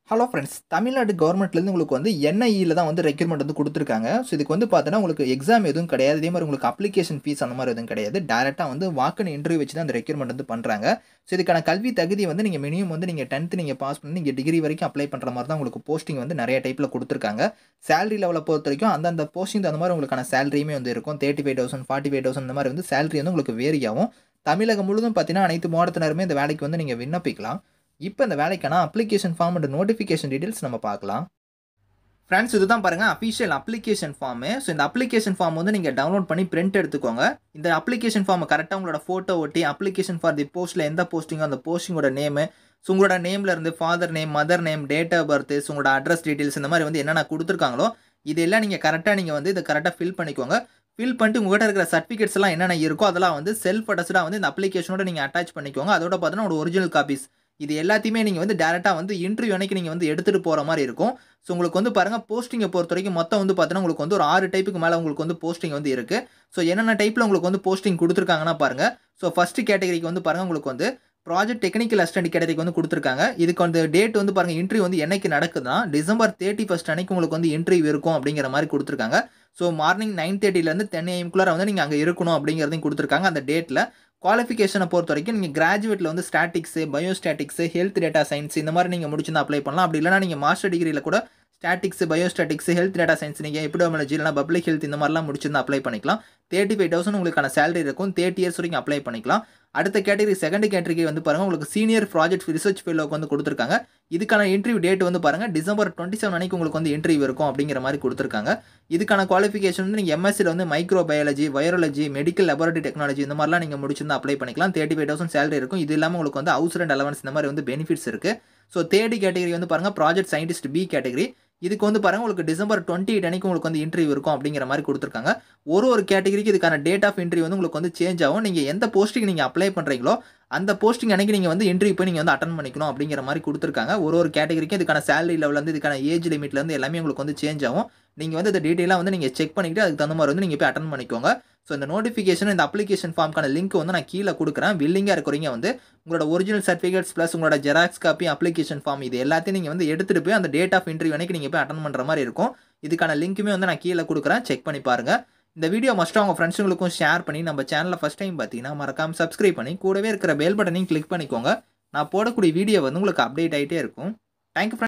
hello friends Tamil Nadu கவர்மெண்ட்லேருந்து உங்களுக்கு வந்து என்ஐஇல தான் வந்து ரெக்யூர்மெண்ட் வந்து கொடுத்துருக்காங்க ஸோ இதுக்கு வந்து பார்த்தீங்கன்னா உங்களுக்கு எக்ஸாம் எதுவும் கிடையாது இதே மாதிரி உங்களுக்கு அப்ளிகேஷன் ஃபீஸ் அந்த மாதிரி எதுவும் கிடையாது டேரெக்டாக வந்து வாக்குன்னு இன்டர்வியூ வச்சு தான் அந்த ரெக்யூர்மெண்ட் வந்து பண்ணுறாங்க ஸோ இதுக்கான கல்வி தகுதி வந்து நீங்கள் மினிமம் வந்து நீங்கள் டென்த்து நீங்கள் பாஸ் பண்ணி நீங்கள் டிகிரி வரைக்கும் அப்ளை பண்ணுற மாதிரி தான் உங்களுக்கு போஸ்டிங் வந்து நிறைய டைப்பில் கொடுத்துருக்காங்க சேலரி லெவலை பொறுத்த வரைக்கும் அந்தந்த போஸ்டிங் அந்த மாதிரி உங்களுக்கான சேலரியுமே வந்து இருக்கும் thirty five thousand forty five thousand இந்த மாதிரி வந்து சேலரி வந்து உங்களுக்கு வேரி ஆகும் தமிழகம் முழுதும் பார்த்தீங்கன்னா அனைத்து மாவட்டத்தினருமே இந்த வேலைக்கு வந்து நீங்கள் விண்ணப்பிக்கலாம் இப்போ இந்த வேலைக்கான application form and notification details நம்ம பார்க்கலாம் ஃப்ரெண்ட்ஸ் இதுதான் பாருங்கள் அஃபிஷியல் அப்ளிகேஷன் ஃபார்மு ஸோ இந்த அப்ளிகேஷன் ஃபார்ம் வந்து நீங்கள் டவுன்லோட் பண்ணி பிரிண்ட் எடுத்துக்கோங்க இந்த அப்ளிகேஷன் ஃபார்மை கரெக்டாக உங்களோட ஃபோட்டோ ஒட்டி அப்ளிகேஷன் ஃபார் தி போஸ்ட்டில் எந்த போஸ்டிங்கோ அந்த போஸ்டிங்கோட நேமு ஸோ உங்களோட நேமில் இருந்து father name mother name date of birth so உங்களோட அட்ரஸ் டீட்டெயில்ஸ் இந்த மாதிரி வந்து என்னென்ன கொடுத்துருக்காங்களோ இதெல்லாம் நீங்கள் கரெக்டாக நீங்கள் வந்து இதை கரெக்டாக ஃபில் பண்ணிக்கோங்க ஃபில் பண்ணிட்டு உங்கள்கிட்ட இருக்கிற சர்டிஃபிகேட்ஸ் எல்லாம் என்னென்ன இருக்கோ அதெல்லாம் வந்து செல்ஃப் அட்டஸ்டாக வந்து இந்த அப்ளிகேஷனோட நீங்கள் அட்டாச் பண்ணிக்கோங்க அதோட பார்த்தீங்கன்னா ஒரு ஒரிஜினல் காப்பீஸ் இது எல்லாத்தையுமே நீங்கள் வந்து டேரெக்டாக வந்து இன்டர்வியூ அன்னைக்கு நீங்கள் வந்து எடுத்துகிட்டு போகிற மாதிரி இருக்கும் ஸோ உங்களுக்கு வந்து பாருங்கள் போஸ்டிங்கை பொறுத்த வரைக்கும் மொத்தம் வந்து பார்த்தீங்கன்னா உங்களுக்கு வந்து ஒரு ஆறு டைப்புக்கு மேலே உங்களுக்கு வந்து போஸ்டிங் வந்து இருக்குது ஸோ என்னென்ன டைப்பில் உங்களுக்கு வந்து போஸ்டிங் கொடுத்துருக்காங்கன்னா பாருங்கள் ஸோ ஃபஸ்ட்டு கேட்டகரிக்கு வந்து பாருங்கள் உங்களுக்கு வந்து ப்ராஜெக்ட் டெக்னிக்கல் அசிஸ்டன்ட் கேட்டகரிக்கு வந்து கொடுத்துருக்காங்க இதுக்கு வந்து டேட் வந்து பாருங்கள் இன்டர்வியூ வந்து என்னைக்கு நடக்குதுன்னா டிசம்பர் தேர்ட்டி ஃபஸ்ட் அன்னைக்கு உங்களுக்கு வந்து இன்டர்வியூ இருக்கும் அப்படிங்கிற மாதிரி கொடுத்துருக்காங்க ஸோ மார்னிங் நைன் தேர்ட்டிலேருந்து டென் ஏஎம்குள்ளார வந்து நீங்கள் அங்கே இருக்கணும் அப்படிங்கிறதையும் கொடுத்துருக்காங்க அந்த டேட்டில் குவாலிஃபிகேஷனை பொறுத்த வரைக்கும் நீங்கள் கிராஜுவேட்டில் வந்து statistics biostatistics health data science இந்த மாதிரி நீங்கள் முடிச்சிருந்தா அப்ளை பண்ணலாம் அப்படி இல்லைனா நீங்கள் மாஸ்டர் டிகிரியில் கூட statistics biostatistics health data science நீங்கள் எபிடோமாலஜி இல்லைனா பப்ளிக் ஹெல்த் இந்த மாதிரிலாம் முடிச்சிருந்தா அப்ளை பண்ணிக்கலாம் தேர்ட்டி ஃபைவ் தௌசண்ட் உங்களுக்கான சேலரி இருக்கும் தேர்ட்டி இயர்ஸ் வரைக்கும் அப்ளை பண்ணிக்கலாம் அடுத்த கேட்டகரி செகண்ட் கேட்டகரி வந்து பாருங்கள் உங்களுக்கு சீனியர் ப்ராஜெக்ட் ரிசர்ச் ஃபீல்டுக்கு வந்து கொடுத்துருக்காங்க இதுக்கான இன்டர்வியூ டேட் வந்து பாருங்கள் டிசம்பர் டுவெண்ட்டி செவன் அன்னைக்கு உங்களுக்கு வந்து இன்டர்வியூ இருக்கும் அப்படிங்கிற மாதிரி கொடுத்துருக்காங்க இதுக்கான குவாலிஃபிகேஷன் வந்து நீங்கள் எம்எஸ்சியில் வந்து microbiology virology medical laboratory technology இந்த மாதிரிலாம் நீங்கள் முடிச்சிருந்தா அப்ளை பண்ணிக்கலாம் தேர்ட்டி ஃபைவ் தௌசண்ட் சேலரி இருக்கும் இது இல்லாமல் உங்களுக்கு வந்து ஹவுஸ் ரெண்ட் அலவன்ஸ் இந்த மாதிரி வந்து பெனிஃபிட்ஸ் இருக்குது ஸோ தேர்ட் கேட்டகரி வந்து பாருங்கள் ப்ராஜெக்ட் சயின்டிஸ்ட் பி கேட்டகரி இதுக்கு வந்து பாருங்கள் உங்களுக்கு டிசம்பர் டுவெண்ட்டி எயிட் அன்னைக்கு உங்களுக்கு வந்து இன்டர்வியூ இருக்கும் அப்படிங்கிற மாதிரி கொடுத்துருக்காங்க ஒரு ஒரு கேட்டகரிக்கு இதுக்கான டேட் ஆஃப் இன்டர்வியூ வந்து உங்களுக்கு வந்து சேஞ்ச் ஆகும் நீங்கள் எந்த போஸ்ட்டுக்கு நீங்கள் அப்ளை பண்ணுறீங்களோ அந்த போஸ்டிங் அன்னைக்கு நீங்கள் வந்து இன்டர்வியூ போய் நீங்கள் வந்து அட்டன் பண்ணிக்கணும் அப்படிங்கிற மாதிரி கொடுத்துருக்காங்க ஒரு ஒரு கேட்டகரிக்கும் இதுக்கான சேலரி லெவலேருந்து இதுக்கான ஏஜ் லிமிட்லேருந்து எல்லாமே உங்களுக்கு வந்து சேஞ்ச் ஆகும் நீங்கள் வந்து இந்த டீட்டெயிலாக வந்து நீங்கள் செக் பண்ணிக்கிட்டு அதுக்கு தகுந்த மாதிரி வந்து நீங்கள் போய் அட்டன் பண்ணிக்கோங்க ஸோ இந்த நோட்டிஃபிகேஷன் இந்த அப்ளிகேஷன் ஃபார்ம்க்கான லிங்க் வந்து நான் கீழே கொடுக்குறேன் வில்லிங்காக இருக்கிறீங்க வந்து உங்களோட ஒரிஜினல் சர்டிஃபிகேட்ஸ் ப்ளஸ் உங்களோட ஜெராக்ஸ் காப்பி அப்ளிகேஷன் ஃபார்ம் இது எல்லாத்தையும் நீங்கள் வந்து எடுத்துகிட்டு போய் அந்த டேட் ஆஃப் இன்டர்வியூ அன்னைக்கு நீங்கள் போய் அட்டன் பண்ணுற மாதிரி இருக்கும் இதுக்கான லிங்க்குமே வந்து நான் கீழே கொடுக்குறேன் செக் பண்ணி பாருங்கள் இந்த வீடியோ மஸ்ட்டாக உங்கள் ஃப்ரெண்ட்ஸுங்களுக்கும் ஷேர் பண்ணி நம்ம சேனலில் ஃபஸ்ட் டைம் பார்த்தீங்கன்னா மறக்காமல் சப்ஸ்கிரைப் பண்ணி கூடவே இருக்கிற பெல் பட்டனையும் கிளிக் பண்ணிக்கோங்க நான் போடக்கூடிய வீடியோ வந்து உங்களுக்கு அப்டேட் ஆகிட்டே இருக்கும் தேங்க்யூ